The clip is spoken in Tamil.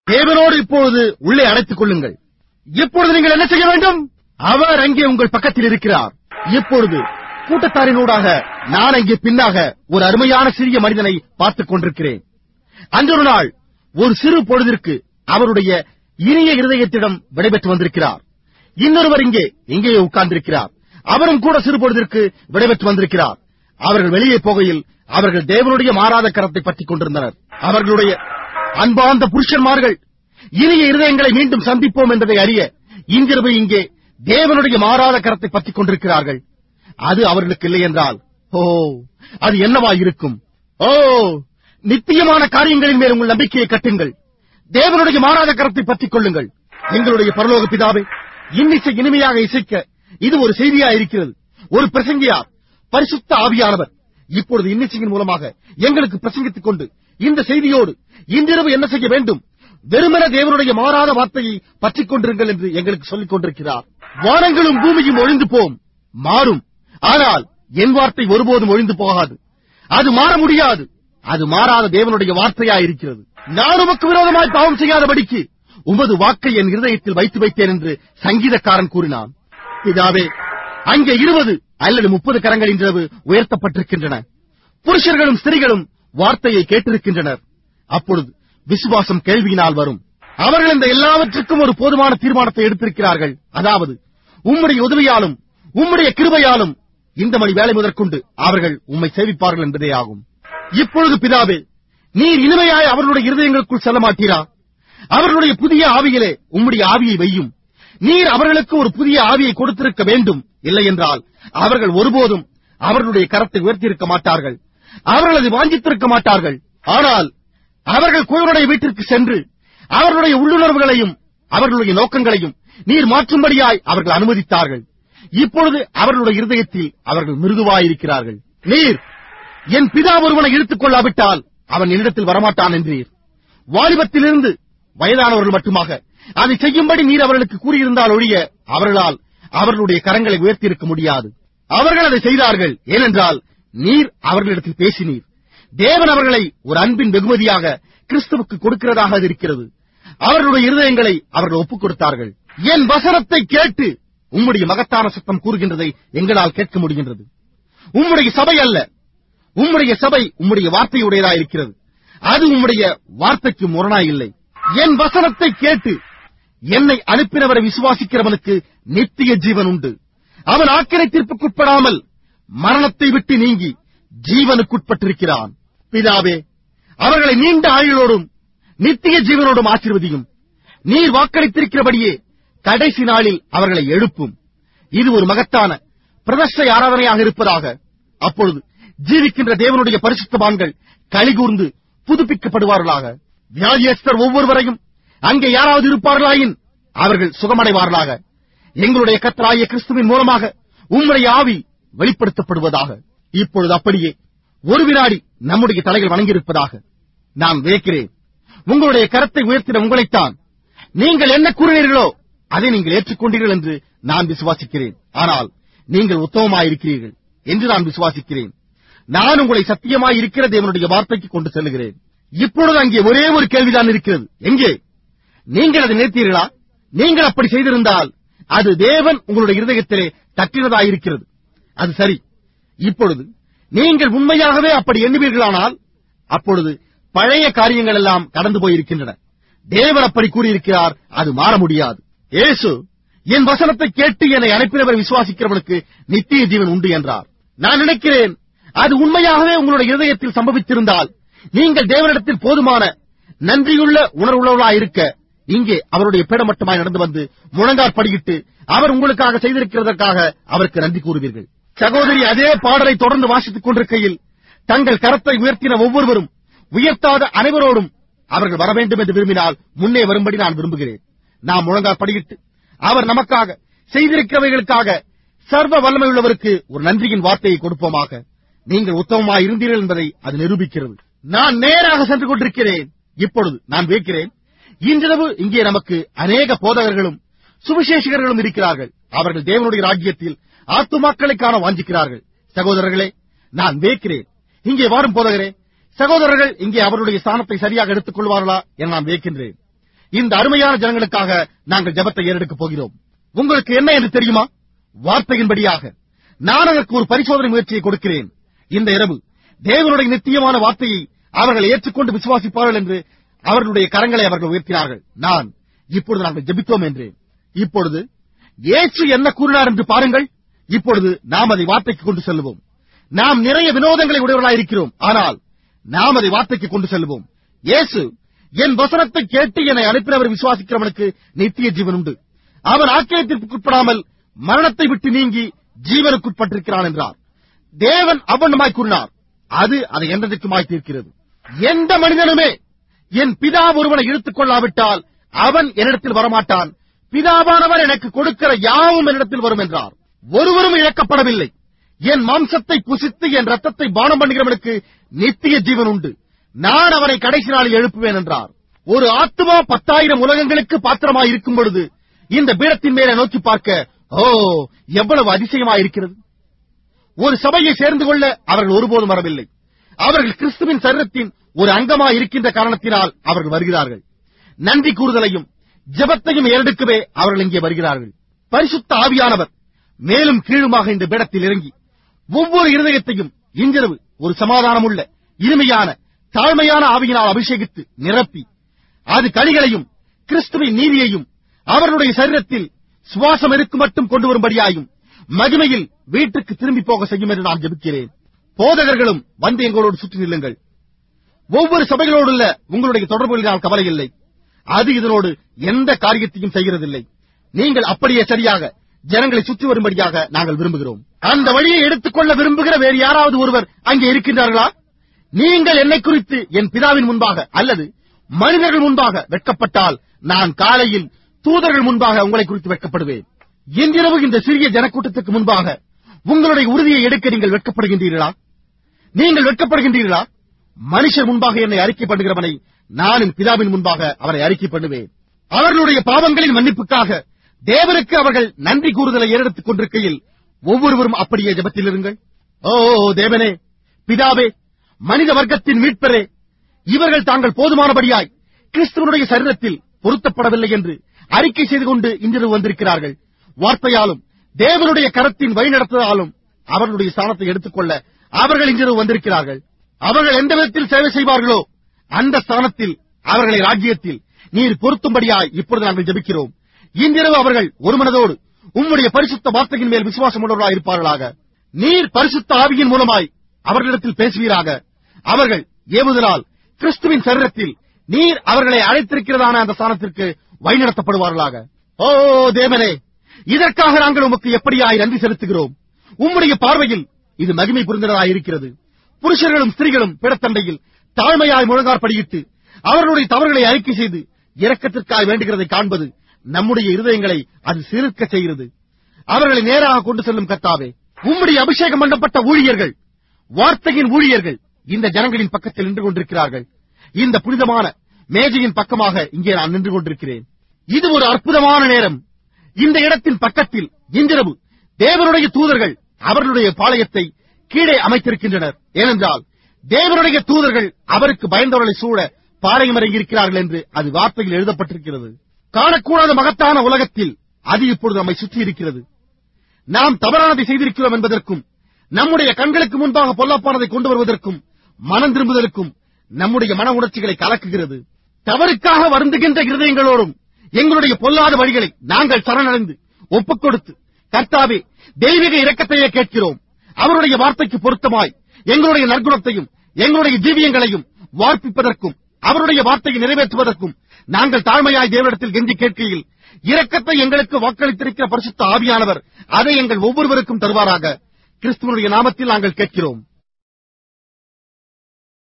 தேவனோடு இப்பொழுது உள்ளே அடைத்துக் கொள்ளுங்கள் இப்பொழுது நீங்கள் என்ன செய்ய வேண்டும் அவர் அங்கே உங்கள் பக்கத்தில் இருக்கிறார் இப்பொழுது கூட்டத்தாரினூடாக நான் அங்கே பின்னாக ஒரு அருமையான சிறிய மனிதனை பார்த்துக் கொண்டிருக்கிறேன் அன்றொரு நாள் ஒரு சிறு பொழுதிற்கு அவருடைய இனிய இருதயத்திடம் விடைபெற்று வந்திருக்கிறார் இன்னொருவர் இங்கே இங்கேயே உட்கார்ந்திருக்கிறார் அவரும் கூட சிறு பொழுதிற்கு விடைபெற்று வந்திருக்கிறார் அவர்கள் வெளியே போகையில் அவர்கள் தேவனுடைய மாறாத கரத்தை பற்றிக் கொண்டிருந்தனர் அவர்களுடைய அன்பார்ந்த புருஷன்மார்கள் இனிய இருதயங்களை மீண்டும் சந்திப்போம் என்பதை அறிய இங்கிருப்பு இங்கே தேவனுடைய மாறாத கரத்தை பற்றிக் கொண்டிருக்கிறார்கள் அது அவர்களுக்கு இல்லை என்றால் ஓ அது என்னவா இருக்கும் ஓ நித்தியமான காரியங்களின் மேல் உங்கள் நம்பிக்கையை கட்டுங்கள் தேவனுடைய மாறாத கரத்தை பற்றிக் கொள்ளுங்கள் எங்களுடைய பரலோக பிதாவே இன்னிசை இனிமையாக இசைக்க இது ஒரு செய்தியா இருக்கிறது ஒரு பிரசங்கியார் பரிசுத்த ஆவியானவர் இப்பொழுது இன்னிசையின் மூலமாக எங்களுக்கு பிரசங்கித்துக் கொண்டு இந்த செய்தியோடு இன்றிரவு என்ன செய்ய வேண்டும் வெறுமன தேவனுடைய மாறாத வார்த்தையை பற்றிக் கொண்டிருங்கள் என்று எங்களுக்கு சொல்லிக் கொண்டிருக்கிறார் வானங்களும் பூமியும் ஒழிந்து போம் மாறும் ஆனால் என் வார்த்தை ஒருபோதும் ஒழிந்து போகாது அது மாற முடியாது அது மாறாத தேவனுடைய வார்த்தையா இருக்கிறது நான் உமக்கு விரோதமாய் பாவம் செய்யாதபடிக்கு உமது வாக்கை என் இருதயத்தில் வைத்து வைத்தேன் என்று சங்கீதக்காரன் கூறினான் பிதாவே அங்கே இருபது அல்லது முப்பது கரங்கள் இன்றிரவு உயர்த்தப்பட்டிருக்கின்றன புருஷர்களும் ஸ்திரீகளும் வார்த்தையை கேட்டிருக்கின்றனர் அப்பொழுது விசுவாசம் கேள்வியினால் வரும் அவர்கள் இந்த எல்லாவற்றுக்கும் ஒரு போதுமான தீர்மானத்தை எடுத்திருக்கிறார்கள் அதாவது உம்முடைய உதவியாலும் உம்முடைய கிருபையாலும் இந்த மணி வேலை முதற்கொண்டு அவர்கள் உம்மை சேவிப்பார்கள் என்பதே ஆகும் இப்பொழுது பிதாவே நீர் இனிமையாய் அவர்களுடைய இருதயங்களுக்குள் செல்ல மாட்டீரா அவர்களுடைய புதிய ஆவியிலே உம்முடைய ஆவியை வையும் நீர் அவர்களுக்கு ஒரு புதிய ஆவியை கொடுத்திருக்க வேண்டும் இல்லை என்றால் அவர்கள் ஒருபோதும் அவர்களுடைய கரத்தை உயர்த்தியிருக்க மாட்டார்கள் அவர்கள் அதை வாஞ்சித்திருக்க மாட்டார்கள் ஆனால் அவர்கள் குழுவனுடைய வீட்டிற்கு சென்று அவர்களுடைய உள்ளுணர்வுகளையும் அவர்களுடைய நோக்கங்களையும் நீர் மாற்றும்படியாய் அவர்கள் அனுமதித்தார்கள் இப்பொழுது அவர்களுடைய இருதயத்தில் அவர்கள் மிருதுவாயிருக்கிறார்கள் நீர் என் பிதா ஒருவனை இழுத்துக் கொள்ளாவிட்டால் அவன் என்னிடத்தில் வரமாட்டான் என்றீர் வாலிபத்திலிருந்து வயதானவர்கள் மட்டுமாக அதை செய்யும்படி நீர் அவர்களுக்கு கூறியிருந்தால் ஒழிய அவர்களால் அவர்களுடைய கரங்களை உயர்த்தியிருக்க முடியாது அவர்கள் அதை செய்தார்கள் ஏனென்றால் நீர் அவர்களிடத்தில் பேசினீர் தேவன் அவர்களை ஒரு அன்பின் வெகுமதியாக கிறிஸ்துவுக்கு கொடுக்கிறதாக அது இருக்கிறது அவர்களுடைய இருதயங்களை அவர்கள் ஒப்புக் கொடுத்தார்கள் என் வசனத்தை கேட்டு உம்முடைய மகத்தான சத்தம் கூறுகின்றதை எங்களால் கேட்க முடிகின்றது உம்முடைய சபை அல்ல உம்முடைய சபை உம்முடைய வார்த்தையுடையதா இருக்கிறது அது உம்முடைய வார்த்தைக்கு முரணாய் இல்லை என் வசனத்தை கேட்டு என்னை அனுப்பினவரை விசுவாசிக்கிறவனுக்கு நித்திய ஜீவன் உண்டு அவன் ஆக்கிரை தீர்ப்புக்குட்படாமல் மரணத்தை விட்டு நீங்கி ஜீவனுக்குட்பட்டிருக்கிறான் பிதாவே அவர்களை நீண்ட ஆயுளோடும் நித்திய ஜீவனோடும் ஆசீர்வதியும் நீர் வாக்களித்திருக்கிறபடியே கடைசி நாளில் அவர்களை எழுப்பும் இது ஒரு மகத்தான பிரதர்ஷ ஆராதனையாக இருப்பதாக அப்பொழுது ஜீவிக்கின்ற தேவனுடைய பரிசுத்தவான்கள் கலிகூர்ந்து புதுப்பிக்கப்படுவார்களாக வியாதியஸ்தர் ஒவ்வொருவரையும் அங்கே யாராவது இருப்பார்களாயின் அவர்கள் சுகமடைவார்களாக எங்களுடைய கத்தராகிய கிறிஸ்துவின் மூலமாக உம்முடைய ஆவி வெளிப்படுத்தப்படுவதாக இப்பொழுது அப்படியே ஒரு வினாடி நம்முடைய தலைகள் வணங்கியிருப்பதாக நான் வியக்கிறேன் உங்களுடைய கரத்தை உயர்த்தின உங்களைத்தான் நீங்கள் என்ன கூறினீர்களோ அதை நீங்கள் ஏற்றுக்கொண்டீர்கள் என்று நான் விசுவாசிக்கிறேன் ஆனால் நீங்கள் உத்தமமாயிருக்கிறீர்கள் என்று நான் விசுவாசிக்கிறேன் நான் உங்களை சத்தியமாய் இருக்கிற தேவனுடைய வார்த்தைக்கு கொண்டு செல்லுகிறேன் இப்பொழுது அங்கே ஒரே ஒரு கேள்விதான் இருக்கிறது எங்கே நீங்கள் அதை நினைத்தீர்களா நீங்கள் அப்படி செய்திருந்தால் அது தேவன் உங்களுடைய இருதயத்திலே தட்டினதாயிருக்கிறது அது சரி இப்பொழுது நீங்கள் உண்மையாகவே அப்படி எண்ணுவீர்களானால் அப்பொழுது பழைய காரியங்கள் எல்லாம் கடந்து போயிருக்கின்றன தேவன் அப்படி கூறியிருக்கிறார் அது மாற முடியாது இயேசு என் வசனத்தை கேட்டு என்னை அனுப்பினவர் விசுவாசிக்கிறவனுக்கு நித்திய ஜீவன் உண்டு என்றார் நான் நினைக்கிறேன் அது உண்மையாகவே உங்களுடைய இருதயத்தில் சம்பவித்திருந்தால் நீங்கள் தேவனிடத்தில் போதுமான நன்றியுள்ள உணர்வுள்ளவர்களாய் இருக்க இங்கே அவருடைய பேடமட்டமாய் நடந்து வந்து முழங்கார் படியிட்டு அவர் உங்களுக்காக செய்திருக்கிறதற்காக அவருக்கு நன்றி கூறுவீர்கள் சகோதரி அதே பாடலை தொடர்ந்து வாசித்துக் கொண்டிருக்கையில் தங்கள் கரத்தை உயர்த்தின ஒவ்வொருவரும் உயர்த்தாத அனைவரோடும் அவர்கள் வர வேண்டும் என்று விரும்பினால் முன்னே வரும்படி நான் விரும்புகிறேன் நாம் முழங்கார் படியிட்டு அவர் நமக்காக செய்திருக்கிறவைகளுக்காக சர்வ வல்லமையுள்ளவருக்கு ஒரு நன்றியின் வார்த்தையை கொடுப்போமாக நீங்கள் உத்தமமாய் இருந்தீர்கள் என்பதை அது நிரூபிக்கிறது நான் நேராக சென்று கொண்டிருக்கிறேன் இப்பொழுது நான் வைக்கிறேன் இன்றிரவு இங்கே நமக்கு அநேக போதகர்களும் சுவிசேஷகர்களும் இருக்கிறார்கள் அவர்கள் தேவனுடைய ராஜ்யத்தில் ஆத்துமாக்களை காண வாஞ்சிக்கிறார்கள் சகோதரர்களே நான் வேக்கிறேன் இங்கே வாரும் போதகரே சகோதரர்கள் இங்கே அவருடைய ஸ்தானத்தை சரியாக எடுத்துக் கொள்வார்களா என நான் வேக்கின்றேன் இந்த அருமையான ஜனங்களுக்காக நாங்கள் ஜெபத்தை ஏறெடுக்கப் போகிறோம் உங்களுக்கு என்ன என்று தெரியுமா வார்த்தையின்படியாக நான் அதற்கு ஒரு பரிசோதனை முயற்சியை கொடுக்கிறேன் இந்த இரவு தேவனுடைய நித்தியமான வார்த்தையை அவர்கள் ஏற்றுக்கொண்டு விசுவாசிப்பார்கள் என்று அவர்களுடைய கரங்களை அவர்கள் உயர்த்தினார்கள் நான் இப்பொழுது நாங்கள் ஜெபித்தோம் என்றேன் இப்பொழுது இயேசு என்ன கூறினார் என்று பாருங்கள் இப்பொழுது நாம் அதை வார்த்தைக்கு கொண்டு செல்வோம் நாம் நிறைய வினோதங்களை உடையவர்களாய் இருக்கிறோம் ஆனால் நாம் அதை வார்த்தைக்கு கொண்டு செல்வோம் இயேசு என் வசனத்தை கேட்டு என்னை அனுப்பினவர் விசுவாசிக்கிறவனுக்கு நித்திய ஜீவன் உண்டு அவன் ஆக்கிரத்திற்குட்படாமல் மரணத்தை விட்டு நீங்கி ஜீவனுக்குட்பட்டிருக்கிறான் என்றார் தேவன் அவ்வண்ணமாய் கூறினார் அது அதை என்றைக்குமாய் தீர்க்கிறது எந்த மனிதனுமே என் பிதா ஒருவனை இழுத்துக் கொள்ளாவிட்டால் அவன் என்னிடத்தில் வரமாட்டான் பிதாவானவர் எனக்கு கொடுக்கிற யாவும் என்னிடத்தில் வரும் என்றார் ஒருவரும் இழக்கப்படவில்லை என் மாம்சத்தை புசித்து என் ரத்தத்தை பானம் பண்ணுகிறவனுக்கு நித்திய ஜீவன் உண்டு நான் அவனை கடைசி நாளில் எழுப்புவேன் என்றார் ஒரு ஆத்மா பத்தாயிரம் உலகங்களுக்கு பாத்திரமாய் இருக்கும் பொழுது இந்த பீடத்தின் மேலே நோக்கி பார்க்க ஓ எவ்வளவு அதிசயமாய் இருக்கிறது ஒரு சபையை சேர்ந்து கொள்ள அவர்கள் ஒருபோதும் வரவில்லை அவர்கள் கிறிஸ்துவின் சரீரத்தின் ஒரு அங்கமாய் இருக்கின்ற காரணத்தினால் அவர்கள் வருகிறார்கள் நன்றி கூறுதலையும் ஜெபத்தையும் ஏறெடுக்கவே அவர்கள் இங்கே வருகிறார்கள் பரிசுத்த ஆவியானவர் மேலும் கீழுமாக இந்த பீடத்தில் இறங்கி ஒவ்வொரு இருதயத்தையும் இன்றிரவு ஒரு சமாதானமுள்ள இனிமையான தாழ்மையான ஆவியினால் அபிஷேகித்து நிரப்பி அது கனிகளையும் கிறிஸ்துவின் நீதியையும் அவர்களுடைய சரீரத்தில் சுவாசம் இருக்கும் மட்டும் கொண்டு வரும்படியாயும் மகிமையில் வீட்டுக்கு திரும்பி போக செய்யும் என்று நான் ஜெபிக்கிறேன் போதகர்களும் வந்து எங்களோடு சுற்றி நில்லுங்கள் ஒவ்வொரு சபைகளோடுள்ள உங்களுடைய தொடர்புகளில் நான் கவலை இல்லை அது இதனோடு எந்த காரியத்தையும் செய்கிறதில்லை நீங்கள் அப்படியே சரியாக ஜனங்களை சுற்றி வரும்படியாக நாங்கள் விரும்புகிறோம் அந்த வழியை எடுத்துக்கொள்ள விரும்புகிற வேறு யாராவது ஒருவர் அங்கே இருக்கின்றார்களா நீங்கள் என்னை குறித்து என் பிதாவின் முன்பாக அல்லது மனிதர்கள் முன்பாக வெட்கப்பட்டால் நான் காலையில் தூதர்கள் முன்பாக உங்களை குறித்து வெட்கப்படுவேன் இன்றிரவு இந்த சிறிய ஜனக்கூட்டத்துக்கு முன்பாக உங்களுடைய உறுதியை எடுக்க நீங்கள் வெட்கப்படுகின்றீர்களா நீங்கள் வெட்கப்படுகின்றீர்களா மனுஷர் முன்பாக என்னை அறிக்கை பண்ணுகிறவனை நான் என் பிதாவின் முன்பாக அவரை அறிக்கை பண்ணுவேன் அவர்களுடைய பாவங்களின் மன்னிப்புக்காக தேவனுக்கு அவர்கள் நன்றி கூறுதலை ஏறெடுத்துக் கொண்டிருக்கையில் ஒவ்வொருவரும் அப்படியே ஜெபத்தில் இருங்கள் ஓ தேவனே பிதாவே மனித வர்க்கத்தின் மீட்பரே இவர்கள் தாங்கள் போதுமானபடியாய் கிறிஸ்துவனுடைய சரீரத்தில் பொருத்தப்படவில்லை என்று அறிக்கை செய்து கொண்டு இன்றிரவு வந்திருக்கிறார்கள் வார்த்தையாலும் தேவனுடைய கரத்தின் வழிநடத்துதலாலும் அவர்களுடைய ஸ்தானத்தை எடுத்துக்கொள்ள அவர்கள் இன்றிரவு வந்திருக்கிறார்கள் அவர்கள் எந்த விதத்தில் சேவை செய்வார்களோ அந்த ஸ்தானத்தில் அவர்களை ராஜ்யத்தில் நீர் பொருத்தும்படியாய் இப்பொழுது நாங்கள் ஜெபிக்கிறோம் இன்றிரவு அவர்கள் ஒரு மனதோடு உம்முடைய பரிசுத்த வார்த்தையின் மேல் விசுவாசம் உள்ளவர்களாக இருப்பார்களாக நீர் பரிசுத்த ஆவியின் மூலமாய் அவர்களிடத்தில் பேசுவீராக அவர்கள் ஏவுதலால் கிறிஸ்துவின் சரீரத்தில் நீர் அவர்களை அழைத்திருக்கிறதான அந்த ஸ்தானத்திற்கு வழிநடத்தப்படுவார்களாக ஓ தேவனே இதற்காக நாங்கள் உமக்கு எப்படியாய் நன்றி செலுத்துகிறோம் உம்முடைய பார்வையில் இது மகிமை புரிந்ததாய் இருக்கிறது புருஷர்களும் ஸ்திரீகளும் பிடத்தண்டையில் தாழ்மையாய் முழங்காற்படியிட்டு அவர்களுடைய தவறுகளை அறிக்கை செய்து இரக்கத்திற்காய் வேண்டுகிறதை காண்பது நம்முடைய இருதயங்களை அது சிலிர்க்க செய்கிறது அவர்களை நேராக கொண்டு செல்லும் கர்த்தாவே உம்முடைய அபிஷேகம் பண்ணப்பட்ட ஊழியர்கள் வார்த்தையின் ஊழியர்கள் இந்த ஜனங்களின் பக்கத்தில் நின்று கொண்டிருக்கிறார்கள் இந்த புனிதமான மேஜையின் பக்கமாக இங்கே நான் நின்று கொண்டிருக்கிறேன் இது ஒரு அற்புதமான நேரம் இந்த இடத்தின் பக்கத்தில் இன்றிரவு தேவனுடைய தூதர்கள் அவர்களுடைய பாளையத்தை கீழே அமைத்திருக்கின்றனர் ஏனென்றால் தேவனுடைய தூதர்கள் அவருக்கு பயந்தவர்களை சூழ பாளையம் இறங்கியிருக்கிறார்கள் என்று அது வார்த்தையில் எழுதப்பட்டிருக்கிறது காணக்கூடாத மகத்தான உலகத்தில் அது இப்பொழுது நம்மை சுற்றி இருக்கிறது நாம் தவறானதை செய்திருக்கிறோம் என்பதற்கும் நம்முடைய கண்களுக்கு முன்பாக பொல்லாப்பானதை கொண்டு வருவதற்கும் மனம் திரும்புதலுக்கும் நம்முடைய மன உணர்ச்சிகளை கலக்குகிறது தவறுக்காக வருந்துகின்ற இருதயங்களோடும் எங்களுடைய பொல்லாத வழிகளை நாங்கள் சரணடைந்து ஒப்புக் கொடுத்து கர்த்தாவே தெய்வீக இரக்கத்தையே கேட்கிறோம் அவருடைய வார்த்தைக்கு பொருத்தமாய் எங்களுடைய நற்குணத்தையும் எங்களுடைய ஜீவியங்களையும் வார்ப்பிப்பதற்கும் அவருடைய வார்த்தையை நிறைவேற்றுவதற்கும் நாங்கள் தாழ்மையாய் தேவனிடத்தில் கெஞ்சி கேட்கையில் இரக்கத்தை எங்களுக்கு வாக்களித்திருக்கிற பரிசுத்த ஆவியானவர் அதை எங்கள் ஒவ்வொருவருக்கும் தருவாராக கிறிஸ்துவனுடைய நாமத்தில் நாங்கள் கேட்கிறோம்